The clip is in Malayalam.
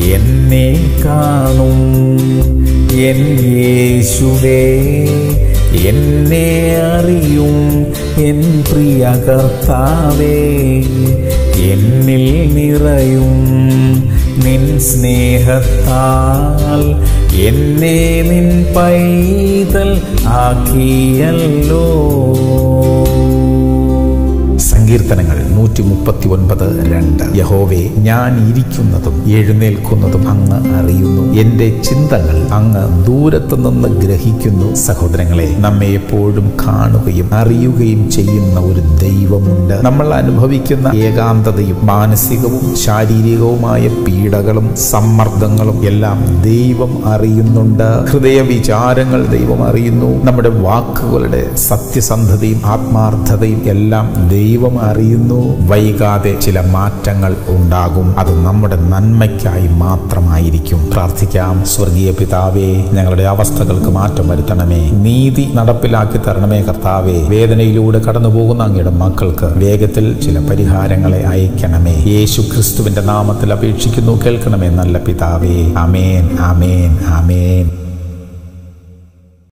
എന്നെ കാണും എൻ യേശുവേ എന്നെ അറിയും എൻ പ്രിയ കർത്താവേ എന്നിൽ നിറയും നിൻ സ്നേഹത്താൽ എന്നെ നിൻ പൈതൽ ആക്കിയല്ലോ സങ്കീർത്തനങ്ങൾ നൂറ്റി മുപ്പത്തി ഒൻപത് രണ്ട് യഹോവേ ഞാൻ ഇരിക്കുന്നതും എഴുന്നേൽക്കുന്നതും അങ്ങ് അറിയുന്നു എന്റെ ചിന്തകൾ അങ്ങ് ദൂരത്തു നിന്ന് ഗ്രഹിക്കുന്നു സഹോദരങ്ങളെ നമ്മെ എപ്പോഴും കാണുകയും അറിയുകയും ചെയ്യുന്ന ഒരു ദൈവമുണ്ട് നമ്മൾ അനുഭവിക്കുന്ന ഏകാന്തതയും മാനസികവും ശാരീരികവുമായ പീഡകളും സമ്മർദ്ദങ്ങളും എല്ലാം ദൈവം അറിയുന്നുണ്ട് ഹൃദയ വിചാരങ്ങൾ ദൈവം അറിയുന്നു നമ്മുടെ വാക്കുകളുടെ സത്യസന്ധതയും ആത്മാർത്ഥതയും എല്ലാം ദൈവം അറിയുന്നു വൈകാതെ ചില മാറ്റങ്ങൾ ഉണ്ടാകും അത് നമ്മുടെ നന്മയ്ക്കായി മാത്രമായിരിക്കും പ്രാർത്ഥിക്കാം സ്വർഗീയ പിതാവേ ഞങ്ങളുടെ അവസ്ഥകൾക്ക് മാറ്റം വരുത്തണമേ നീതി നടപ്പിലാക്കി തരണമേ കർത്താവേ വേദനയിലൂടെ കടന്നു പോകുന്ന അങ്ങയുടെ മക്കൾക്ക് വേഗത്തിൽ ചില പരിഹാരങ്ങളെ അയക്കണമേ യേശു ക്രിസ്തുവിന്റെ നാമത്തിൽ അപേക്ഷിക്കുന്നു കേൾക്കണമേ നല്ല പിതാവേ അമേൻ അമേൻ അമേൻ